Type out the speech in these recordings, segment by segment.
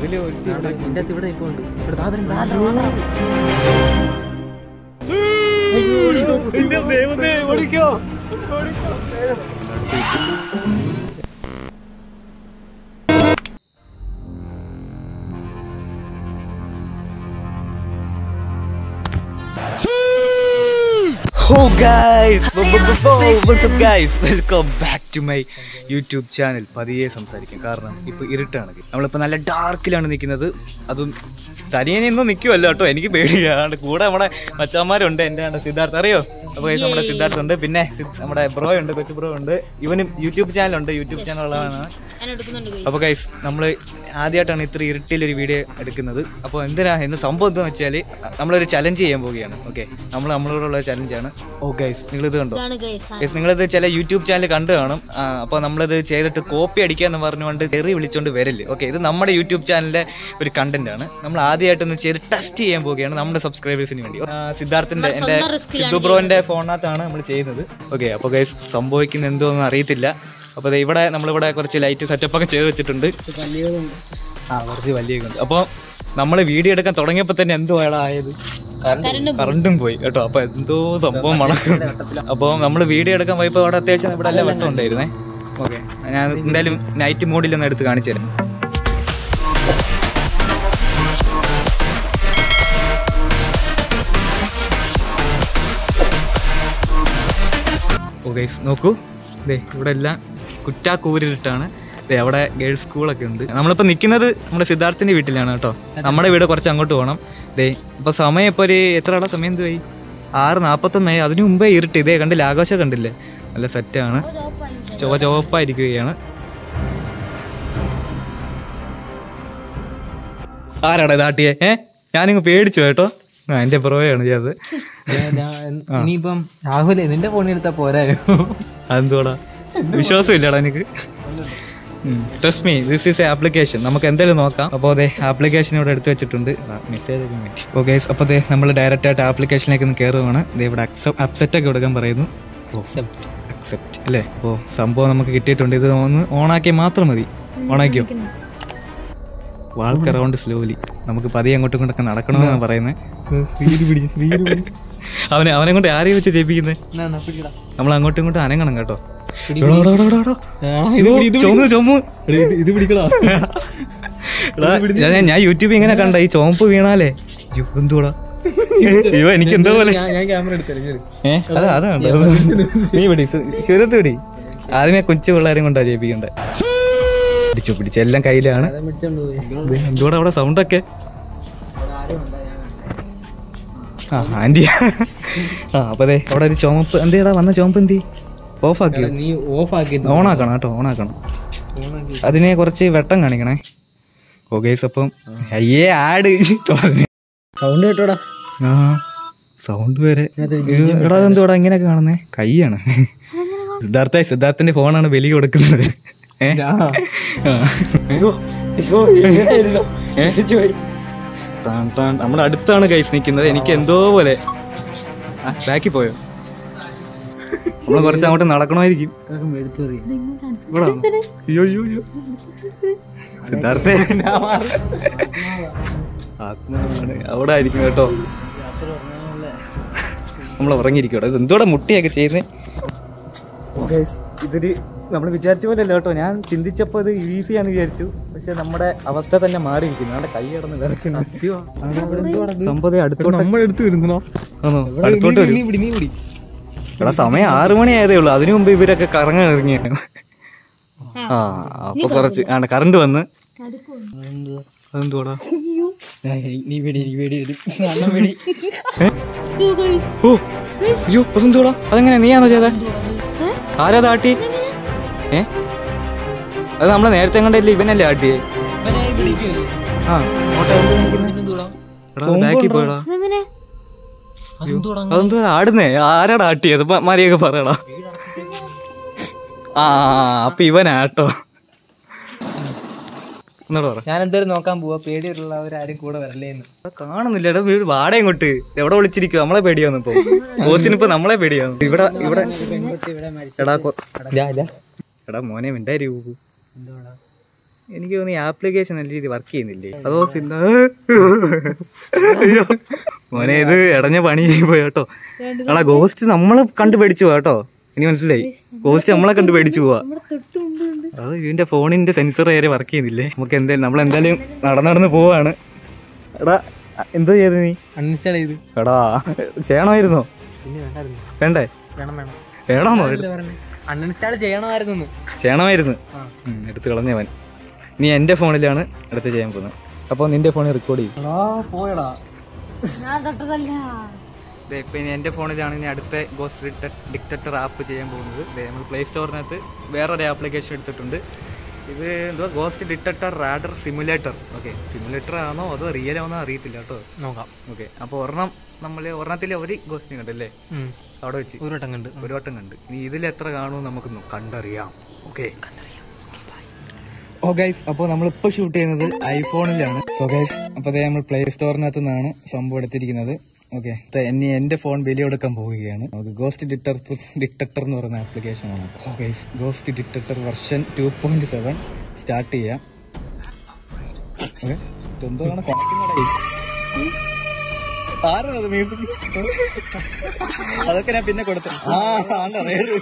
ഇതില് ഒരുത്തി ഇവിടെ എന്റെ അകത്ത് ഇവിടെ ഇപ്പൊ ഉണ്ട് ഇവിടെ ദാ വരുന്നു, ദാ വരുന്നു, ദാ വരുന്നു. എന്റെ ദൈവമേ, ഓടിക്കോ ഹോ guys what's up guys welcome back to my YouTube channel പതിയെ സംസാരിക്കും കാരണം ഇപ്പൊ ഇരുട്ടാണ് നമ്മളിപ്പോ നല്ല ഡാർക്കിലാണ് നിൽക്കുന്നത് അതും തനിയനൊന്നും നിൽക്കുമല്ലോ കേട്ടോ എനിക്ക് പേടിയാണ് കൂടെ നമ്മുടെ മച്ചാന്മാരുണ്ട് എൻ്റെ ആണ് സിദ്ധാർത്ഥ അറിയോ അപ്പോൾ guys, നമ്മുടെ സിദ്ധാർത്ഥ ഉണ്ട് പിന്നെ സിദ്- നമ്മുടെ ബ്രോ ഉണ്ട് കൊച്ചു ബ്രോ ഉണ്ട് ഇവനും യൂട്യൂബ് ചാനലുണ്ട് യൂട്യൂബ് ചാനൽ ഉള്ളതാണ് അപ്പോൾ ഗൈസ് നമ്മൾ ആദ്യമായിട്ടാണ് ഇത്ര ഇരുട്ടിലൊരു വീഡിയോ എടുക്കുന്നത് അപ്പോൾ എന്തിനാ എന്ന് സംഭവം എന്താണെന്ന് വെച്ചാൽ നമ്മളൊരു ചലഞ്ച് ചെയ്യാൻ പോവുകയാണ് ഓക്കെ നമ്മൾ നമ്മളോടുള്ള ചലഞ്ചാണ് ഓ ഗൈസ് നിങ്ങളിത് കണ്ടോ ഇതാണ് ഗൈസ് ഗൈസ് നിങ്ങളിത് ചില യൂട്യൂബ് ചാനൽ കണ്ടു കാണും അപ്പോൾ നമ്മളിത് ചെയ്തിട്ട് കോപ്പി അടിക്കാന്ന് പറഞ്ഞുകൊണ്ട് തെറി വിളിച്ചുകൊണ്ട് വരല്ലേ ഓക്കെ ഇത് നമ്മുടെ യൂട്യൂബ് ചാനലിലെ ഒരു കണ്ടന്റ് ആണ് നമ്മൾ ആദ്യമായിട്ടൊന്ന് ചെയ്ത് ടെസ്റ്റ് ചെയ്യാൻ പോവുകയാണ് നമ്മുടെ സബ്സ്ക്രൈബേഴ്സിന് വേണ്ടി ആ, സിദ്ധാർത്ഥിന്റെ നമ്മൾ എൻ്റെ സ്വന്തം risk ലാണ് സിദ്ധു ബ്രോന്റെ ഫോണിനകത്താണ് നമ്മൾ ചെയ്യുന്നത് ഓക്കെ അപ്പോൾ ഗൈസ് സംഭവിക്കുന്ന എന്തോന്നും അറിയത്തില്ല അപ്പോൾ ദേ ഇവിടെ നമ്മളിവിടെ കുറച്ച് ലൈറ്റ് സെറ്റപ്പ് ഒക്കെ ചെയ്ത് വെച്ചിട്ടുണ്ട് ആ കുറച്ച് വലിയ ഉണ്ട് അപ്പോൾ നമ്മൾ വീഡിയോ എടുക്കാൻ തുടങ്ങിയപ്പോൾ തന്നെ എന്തോ എടാ ആയത് കരണ്ട് കറണ്ടും പോയി കേട്ടോ അപ്പൊ എന്തോ സംഭവം മണക്കും അപ്പോൾ നമ്മൾ വീഡിയോ എടുക്കാൻ പോയപ്പോൾ അവിടെ അത്യാവശ്യം ഇവിടെ എല്ലാം വെട്ടം ഉണ്ടായിരുന്നേ ഓക്കെ ഞാൻ എന്തായാലും നൈറ്റ് മോഡിൽ ഒന്ന് എടുത്ത് കാണിച്ചു തരാം ഓ ഗൈസ് നോക്കൂ ദേ ഇവിടെ എല്ലാം കുറ്റാക്കൂരിട്ടാണ് ദേ അവിടെ ഗേൾസ് സ്കൂളൊക്കെ ഉണ്ട് നമ്മളിപ്പോൾ നിൽക്കുന്നത് നമ്മുടെ സിദ്ധാർത്ഥിൻ്റെ വീട്ടിലാണ് കേട്ടോ നമ്മുടെ വീട് കുറച്ച് അങ്ങോട്ട് പോകണം ദേ ഇപ്പോൾ സമയം ഇപ്പോൾ ഒരു എത്രയുടെ സമയം എന്തുവായി ആറ് നാൽപ്പത്തൊന്നായി അതിനു മുമ്പേ ഇരുട്ട് ഇതേ കണ്ടില്ല ആകാശം കണ്ടില്ലേ നല്ല സെറ്റാണ് ചുവ ചുവപ്പായിരിക്കുകയാണ് ആരാടാ ഇതാട്ടിയെ ഏ ഞാനിങ്ങ് പേടിച്ചു കേട്ടോ ആ എൻ്റെ പുറകെയാണ് ചെയ്തത് ഞാൻ- ഞാൻ- ഇനിയിപ്പം രാഹുൽ നിന്റെ ഫോണിൽ എടുത്താ പോരായോ അതെന്തോടാ വിശ്വാസം ഇല്ലടാ എനിക്ക് trust me this is a application നമുക്ക് എന്തായാലും നോക്കാം അപ്പോൾ അതെ ആപ്ലിക്കേഷൻ ഇവിടെ എടുത്തു വെച്ചിട്ടുണ്ട് മെസ്സേജ് ഓക്കെ അപ്പോൾ അതെ നമ്മൾ ഡയറക്റ്റ് ആയിട്ട് ആപ്ലിക്കേഷനിലേക്ക് ഒന്ന് കയറുവാണ് ദേ ഇവിടെ അക്സെപ്റ്റ് അപ്സെറ്റ് ഒക്കെ കൊടുക്കാൻ പറയുന്നു അക്സെപ്റ്റ് അല്ലേ അപ്പോൾ സംഭവം നമുക്ക് കിട്ടിയിട്ടുണ്ട് ഇത് ഒന്ന് ഓണാക്കിയാൽ മാത്രം മതി ഓണാക്കിയോ വാൾക്ക് അറൗണ്ട് സ്ലോലി നമുക്ക് പതിയെ അങ്ങോട്ടും ഇങ്ങോട്ടൊക്കെ നടക്കണമെന്നാണ് പറയുന്നത് അവനെ അവനെ കൊണ്ട് ആരെയും വെച്ച് ചെയ്യിപ്പിക്കുന്നത് നമ്മൾ അങ്ങോട്ടും ഇങ്ങോട്ടും അനങ്ങണം കേട്ടോ എടാ, എടാ, എടാ, എടാ. ഇത് ചുമന്ന് ചുമന്ന് ഇത് പിടിക്കടാ എടാ, ഞാൻ- ഞാൻ യൂട്യൂബിൽ ഇങ്ങനെ കണ്ട ഈ ചുമപ്പ് വീണാലേ അയ്യോ, എന്തുവാടാ അയ്യോ എനിക്ക് എന്തോ പോലെ ഞാൻ ഞാൻ ക്യാമറ എടുത്തല്ലേ ഏ അതാ അതാണ് നീ പിടി ശുരത്ത് പിടി ആദ്യമേ കൊച്ചു പിള്ളേരും കൊണ്ടാ ജയിപ്പിക്കണ്ടേ പിടിച്ചു പിടിച്ചു എല്ലാം കയ്യിലാണ് പിടിച്ചോണ്ട് പോയി ഇത് എന്തുവാടാ അവിടെ സൗണ്ടൊക്കെ ആ ആന്റി ആ അപ്പൊ അതെ അവിടെ ഒരു ചുമപ്പ് എന്തേടാ വന്ന ചുമപ്പ് എന്തി ഓഫ് ആക്കിയോ നീ ഓഫ് ആക്കി ഓണാക്കണം കേട്ടോ ഓണാക്കണം അതിനെ കുറച്ച് വെട്ടം കാണിക്കണേ ഓ ഗൈസ് അപ്പം അയ്യേ ആട് സൗണ്ട് കേട്ടോടാ ആ സൗണ്ട് വരെ ഇത് എടാ എന്തുവാടാ ഇങ്ങനെയൊക്കെ കാണുന്നേ കൈയാണ് സിദ്ധാർത്ഥ സിദ്ധാർത്ഥന്റെ ഫോണാണ് ബലി കൊടുക്കുന്നത് ഏ? ആ. ഏ? ടാൻ ടാൻ. നമ്മുടെ അടുത്താണ് കൈസ് നിൽക്കുന്നത് എനിക്ക് എന്തോ പോലെ ആ ബാക്കി പോയോ നമ്മൾ കുറച്ച് അങ്ങോട്ട് നടക്കണമായിരിക്കും എടുത്തു ഇവിടെ വന്നോ? അയ്യോ അയ്യോ അയ്യോ സിദ്ധാർത്ഥ ആത്മാവാണ് അവിടെ ആയിരിക്കും കേട്ടോ നമ്മൾ ഉറങ്ങിയിരിക്കും കേട്ടോ ഇത് എന്തോടെ മുട്ടിയൊക്കെ ചെയ്യുന്നേ ഇതൊരു നമ്മൾ വിചാരിച്ച പോലെ അല്ല കേട്ടോ ഞാൻ ചിന്തിച്ചപ്പോൾ ഇത് ഈസിയാന്ന് വിചാരിച്ചു പക്ഷെ നമ്മുടെ അവസ്ഥ തന്നെ മാറിയിരിക്കുന്നു നമ്മുടെ കൈ കിടന്ന് വിറയ്ക്കുന്നു സംഭവം അടുത്തോട്ട് നമ്മളെടുത്ത് വരുന്നോ ആണോ അടുത്തോട്ട് വരും നീ പിടി നീ പിടി എടാ സമയം ആറു മണി ആയതേ ഉള്ളൂ അതിനു മുമ്പ് ഇവരൊക്കെ കറങ്ങാൻ ഇറങ്ങിയാണ് ആ അപ്പൊ കുറച്ച് ആണ് കറണ്ട് വന്ന് അതെന്തുവാടാ നീ പിടി നീ പിടി അണ്ണൻ പിടി ഓ അയ്യോ അതെന്തുവാടാ അതെങ്ങനെ നീയാണോ ചെയ്തേ ആരാ താട്ടി ഏ അത് നമ്മളെ നേരത്തെ കണ്ടല്ലേ ഇവനല്ലേ ആട്ടിയേ ആ എടാ ബാക്കി പോയടാ അതെന്തോ ആടുന്നേ ആരാടാ ആട്ടിയത് മ- മര്യാദ പറയടാ ആ അപ്പൊ ഇവനാട്ടോ എന്നോട് പറ ഞാൻ എന്തായാലും നോക്കാൻ പോവാ പേടിയുള്ളവരാരും കൂടെ വരല്ലേന്ന് കാണുന്നില്ല എടാ വീട് വാടയും കൊട്ട് എവിടെ വിളിച്ചിരിക്കും നമ്മളെ പേടിയാന്ന് ഇപ്പൊ പോസ്റ്റിന് ഇപ്പൊ നമ്മളെ പേടിയാന്ന് ഇവിടെ ഇവിടെ എടാ കൊ- എടാ മോനെ മിണ്ടായി എനിക്ക് തോന്നി ആപ്ലിക്കേഷൻ നല്ല രീതിയിൽ വർക്ക് ചെയ്യുന്നില്ലേ അതോ സിനിമ അയ്യോ മോനെ ഇത് ഇടഞ്ഞ പണി പോയി കേട്ടോ എടാ ഗോസ്റ്റ് നമ്മളെ കണ്ടു പേടിച്ചു പോവാ കേട്ടോ ഇനി മനസ്സിലായി ഗോസ്റ്റ് നമ്മളെ കണ്ടു പേടിച്ചു പോവാ അത് ഇതിന്റെ ഫോണിന്റെ സെൻസർ വരെ വർക്ക് ചെയ്യുന്നില്ലേ നമുക്ക് എന്തായാലും നമ്മൾ എന്തായാലും നടന്ന് നടന്ന് പോവാണ് എടാ എന്തോ ചെയ്ത് നീ അൺഇൻസ്റ്റാൾ ചെയ്ത് എടാ ചെയ്യണമായിരുന്നോ പിന്നെ വേണ്ടായിരുന്നു വേണ്ടേ വേണം വേണം വേണമോ അൺഇൻസ്റ്റാൾ ചെയ്യണമായിരുന്നു ചെയ്യണമായിരുന്നു ഉം, എടുത്ത് കളഞ്ഞവൻ നീ എൻ്റെ ഫോണിലാണ് എടുത്ത് ചെയ്യാൻ പോകുന്നത് അപ്പോൾ നിന്റെ ഫോണിൽ റെക്കോർഡ് ചെയ്യും ആ പോയടാ ദേ, ഇപ്പൊ ഇനി എൻ്റെ ഫോണിലാണ് ഇനി അടുത്ത ഗോസ്റ്റ് ഡിക്റ്റർ ആപ്പ് ചെയ്യാൻ പോകുന്നത് ദേ, നമ്മൾ പ്ലേ സ്റ്റോറിനകത്ത് വേറൊരു ആപ്ലിക്കേഷൻ എടുത്തിട്ടുണ്ട് ഇത് എന്തുവാ ghost detector radar simulator okay simulator ആണോ അതോ റിയൽ ആണോ അറിയത്തില്ല കേട്ടോ നോക്കാം ഓക്കെ അപ്പോൾ ഒരെണ്ണം നമ്മൾ ഒരെണ്ണത്തിൽ ഒരു ഗോസ്റ്റിനെ കണ്ടല്ലേ ഉം. അവിടെ വെച്ച് ഒരു വട്ടം കണ്ട് ഒരു വട്ടം കണ്ട് ഇനി ഇതിൽ എത്ര കാണുമെന്ന് നമുക്ക് നോ- കണ്ടറിയാം ഓക്കെ ഓ ഗൈസ് അപ്പോൾ നമ്മളിപ്പോൾ ഷൂട്ട് ചെയ്യുന്നത് ഐഫോണിലാണ് സോ ഗൈസ് അപ്പോൾ അതേ നമ്മൾ പ്ലേ സ്റ്റോറിനകത്ത് നിന്നാണ് സംഭവം എടുത്തിരിക്കുന്നത് ഓക്കെ ഇനി എൻ്റെ ഫോൺ ബലിയെടുക്കാൻ പോവുകയാണ് നമുക്ക് ഗോസ്റ്റ് ഡിറ്റക്ടർ ഡിറ്റക്ടർ എന്ന് പറയുന്ന ആപ്ലിക്കേഷൻ ആണ് oh guys ghost detector version two point seven start ചെയ്യാം ഓക്കെ എന്തോന്നാണ് കണക്കുന്നടേ ആരാണത് മ്യൂസിക് അതൊക്കെ ഞാൻ പിന്നെ കൊടുത്തു ആ ആണ്ട റേഡ്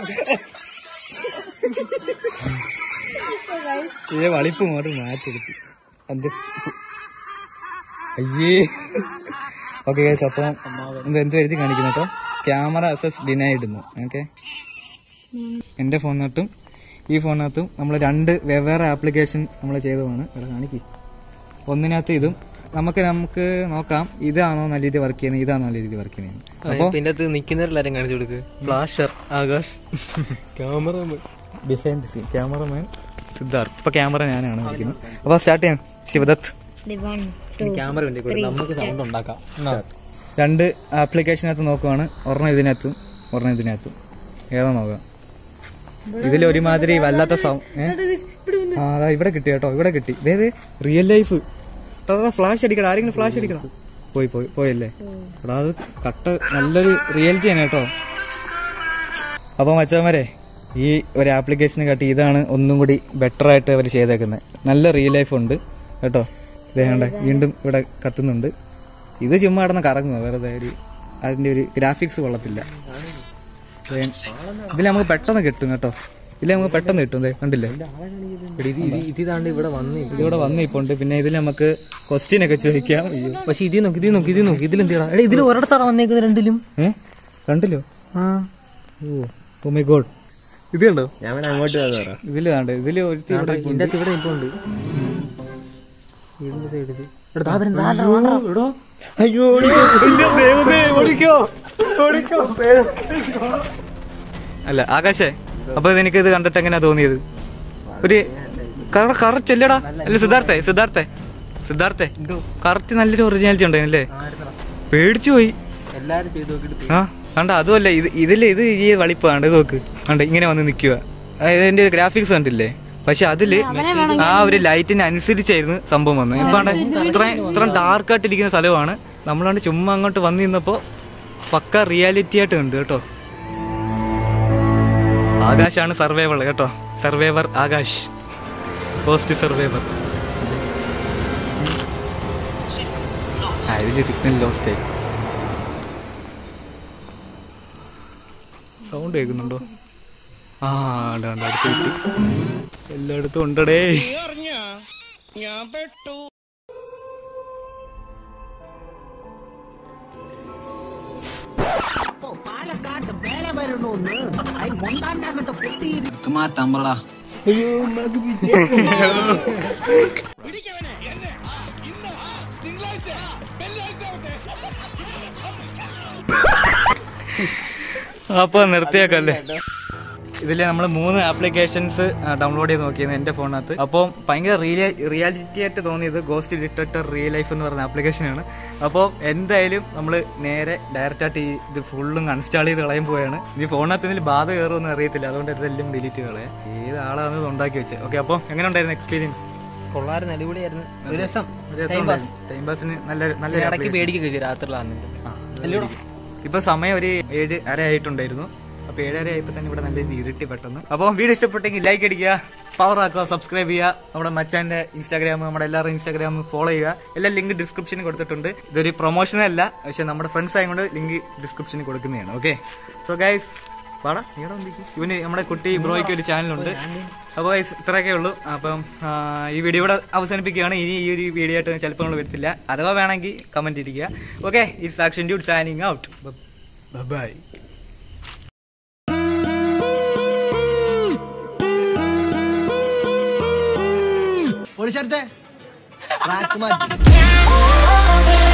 ഏ വളിപ്പ് ഇങ്ങോട്ട് മാറ്റെടുത്തു എന്റെ അയ്യേ ഓക്കെ ഗൈസ് അപ്പം എന്ത് എന്ത് എഴുതി കാണിക്കുന്നു കേട്ടോ ക്യാമറ അസസ് ഡിനൈഡ് എന്ന് ഓക്കെ എന്റെ ഫോണിനകത്തും ഈ ഫോണിനകത്തും നമ്മൾ രണ്ട് വെവ്വേറെ ആപ്ലിക്കേഷൻ നമ്മൾ ചെയ്തതാണ് ഇവിടെ കാണിക്കി ഒന്നിനകത്ത് ഇതും നമുക്ക് നമുക്ക് നോക്കാം ഇതാണോ നല്ല രീതിയിൽ വർക്ക് ചെയ്യുന്നത് ഇതാണോ നല്ല രീതിയിൽ വർക്ക് ചെയ്യുന്നത് അപ്പോൾ പിന്നെ അത് നിൽക്കുന്നവരെല്ലാരും കാണിച്ചു കൊടുക്ക് flasher Akash camera behind the scene cameraman Siddharth ഇപ്പൊ ക്യാമറ ഞാനാണ് വിളിക്കുന്നത് അപ്പൊ സ്റ്റാർട്ട് ചെയ്യാം ശിവദത്ത് ക്യാമറ വേണ്ടി കൊടുക്കും നമുക്ക് സൗണ്ട് ഉണ്ടാക്കാം രണ്ട് ആപ്ലിക്കേഷനകത്ത് നോക്കുവാണ് ഒരെണ്ണം ഇതിനകത്തും ഒരെണ്ണം ഇതിനകത്തും ഏതാ നോക്കാം ഇതിൽ ഒരുമാതിരി വല്ലാത്ത സൗണ്ട് ആ അതാ ഇവിടെ കിട്ടി കേട്ടോ ഇവിടെ കിട്ടി ഇതേത് റിയൽ ലൈഫ് ഫ്ലാഷ് അടിക്കണം ആരെങ്കിലും ഫ്ലാഷ് അടിക്കണം പോയി പോയി പോയല്ലേ എടാ അത് കട്ട നല്ലൊരു റിയാലിറ്റി ആണ് കേട്ടോ അപ്പൊ മച്ചന്മാരെ ഈ ഒരു ആപ്ലിക്കേഷന് കാട്ടി ഇതാണ് ഒന്നും കൂടി ബെറ്റർ ആയിട്ട് അവർ ചെയ്തേക്കുന്നത് നല്ല റിയൽ ലൈഫ് ഉണ്ട് കേട്ടോ ഇതേണ്ട വീണ്ടും ഇവിടെ കത്തുന്നുണ്ട് ഇത് ചുമ്മാ കിടന്ന് കറങ്ങുക വെറുതെ ഒരു അതിന്റെ ഒരു ഗ്രാഫിക്സ് കൊള്ളത്തില്ല ദേ, ഇതിൽ നമുക്ക് പെട്ടെന്ന് കിട്ടും കേട്ടോ ഇതിൽ നമുക്ക് പെട്ടെന്ന് കിട്ടും ദേ, കണ്ടില്ലേ ഇത് ഇതാണ്ട് ഇവിടെ വന്നു ഇതിവിടെ വന്ന് ഇപ്പോണ്ട് പിന്നെ ഇതിൽ നമുക്ക് ക്വസ്റ്റ്യൻ ഒക്കെ ചോദിക്കാം അയ്യോ. പക്ഷെ ഇത് നോക്കി ഇത് നോക്കി ഇത് നോക്കി ഇതിലെന്തിടാ എടാ ഇതിൽ ഒരിടത്താണ് വന്നേക്കുന്നത് രണ്ടിലും ഏ കണ്ടില്ലോ ആ ഓ ഓ മൈ ഗോഡ് ഇത് കണ്ടോ ഞാൻ അങ്ങോട്ട് വന്നു ഇതില് കണ്ട് ഇതില് ഒരുത്തി ഇവിടെ ഇതിന്റെ അകത്ത് ഇവിടെ ഇപ്പൊ ഉണ്ട് ഇതിന്റെ സൈഡിൽ എടാ ദാ വരുന്നു, ദാ, ദാ, വാ, വാ. അല്ല ആകാശേ അപ്പൊ നിനക്ക് ഇത് കണ്ടിട്ട് എങ്ങനെയാ തോന്നിയത് ഒരു കറക്റ്റ് അല്ലടാ അല്ല സിദ്ധാർത്ഥേ സിദ്ധാർത്ഥേ സിദ്ധാർത്ഥേ കറക്റ്റ് നല്ലൊരു ഒറിജിനാലിറ്റി ഉണ്ടായിരുന്നല്ലേ പേടിച്ചു പോയി എല്ലാരും ചെയ്ത് നോക്കിട്ട് ആ കണ്ട അതുമല്ല ഇത് ഇതില് ഇത് ഈ വളിപ്പാണ്ട് ഇത് നോക്ക് കണ്ട ഇങ്ങനെ വന്ന് നിൽക്കുക ഇതിന്റെ ഗ്രാഫിക്സ് കണ്ടില്ലേ പക്ഷെ അതില് ആ ഒരു ലൈറ്റിന് അനുസരിച്ചായിരുന്നു സംഭവം വന്നത് ഇപ്പൊ ഇത്രയും ഇത്രയും ഡാർക്ക് ആയിട്ടിരിക്കുന്ന സ്ഥലമാണ് നമ്മളാണ്ട് ചുമ്മാ അങ്ങോട്ട് വന്നു നിന്നപ്പോ പക്ക റിയാലിറ്റി ആയിട്ട് ഉണ്ട് കേട്ടോ ആകാശാണ് സർവൈവർ കേട്ടോ സർവൈവർ ആകാശ് പോസ്റ്റ് സർവൈവർ ആ ഇതില് സിഗ്നൽ ലോസ്റ്റ് ആയി സൗണ്ട് കേൾക്കുന്നുണ്ടോ ആ ഉണ്ട് ഉണ്ട് അടുത്ത് കിട്ടി എല്ലായിടത്തും ഉണ്ടടേ അപ്പൊ നിർത്തിയേക്കല്ലേ ഇതിൽ നമ്മൾ മൂന്ന് ആപ്ലിക്കേഷൻസ് ഡൗൺലോഡ് ചെയ്ത് നോക്കിയത് എന്റെ ഫോണിനകത്ത് അപ്പോൾ ഭയങ്കര റിയാലിറ്റി ആയിട്ട് തോന്നിയത് ഗോസ്റ്റ് ഡിറ്റക്ടർ റിയൽ ലൈഫ് എന്ന് പറയുന്ന ആപ്ലിക്കേഷനാണ് അപ്പോൾ എന്തായാലും നമ്മൾ നേരെ ഡയറക്റ്റ് ആയിട്ട് ഈ ഇത് ഫുള്ളും അൺസ്റ്റാൾ ചെയ്ത് കളയാൻ പോവുകയാണ് ഇനി ഫോണിനകത്ത് ഇതിൽ ബാധ കയറുമെന്ന് അറിയത്തില്ല അതുകൊണ്ട് ഇതെല്ലാം ഡിലീറ്റ് കളയാം ഏത് ആളാണ് ഇത് ഉണ്ടാക്കി വെച്ചത് ഓക്കെ അപ്പോൾ എങ്ങനെ ഉണ്ടായിരുന്നു എക്സ്പീരിയൻസ് കൊള്ളാരും അടിപൊളിയായിരുന്നു ഒരു രസം ടൈം പാസിന് നല്ല നല്ല ഇടയ്ക്ക് പേടിക്കൊക്കെ ചെയ്തു രാത്രിയിലാണെന്നുണ്ട് ഇപ്പൊ സമയം ഒരു ഏഴ് അര ആയിട്ടുണ്ടായിരുന്നു ഇപ്പൊ ഏഴര ആയപ്പോ തന്നെ ഇവിടെ നല്ല രീതിയിൽ ഇരുട്ടി പെട്ടെന്ന് അപ്പോൾ വീഡിയോ ഇഷ്ടപ്പെട്ടെങ്കിൽ ലൈക്ക് അടിക്കുക പവർ ആക്കുക സബ്സ്ക്രൈബ് ചെയ്യുക നമ്മുടെ മച്ചാന്റെ ഇൻസ്റ്റാഗ്രാം നമ്മുടെ എല്ലാവരും ഇൻസ്റ്റാഗ്രാം ഫോളോ ചെയ്യുക എല്ലാ ലിങ്ക് ഡിസ്ക്രിപ്ഷനിൽ കൊടുത്തിട്ടുണ്ട് ഇതൊരു പ്രൊമോഷൻ അല്ല പക്ഷെ നമ്മുടെ ഫ്രണ്ട്സ് ആയതുകൊണ്ട് ലിങ്ക് ഡിസ്ക്രിപ്ഷനിൽ കൊടുക്കുന്നതാണ് ഓക്കെ സോ ഗൈസ് പാടാ നീടാ ഇവന് നമ്മുടെ കുട്ടി ബ്രോയ്ക്ക് ഒരു ചാനലുണ്ട് അപ്പോൾ ഗൈസ് ഇത്രയൊക്കെ ഉള്ളൂ അപ്പം ആ, ഈ വീഡിയോ ഇവിടെ അവസാനിപ്പിക്കുകയാണ് ഇനി ഈ ഒരു വീഡിയോ ആയിട്ട് ചിലപ്പോൾ നമ്മൾ വരത്തില്ല അഥവാ വേണമെങ്കിൽ കമന്റ് ഇരിക്കുക ഓക്കെ ഇറ്റ്സ് ആക്ഷൻ ഡ്യൂട്ട് സാനിങ് ഔട്ട് ബൈ പോലീസ് ട്രാക്ക് മാറ്റി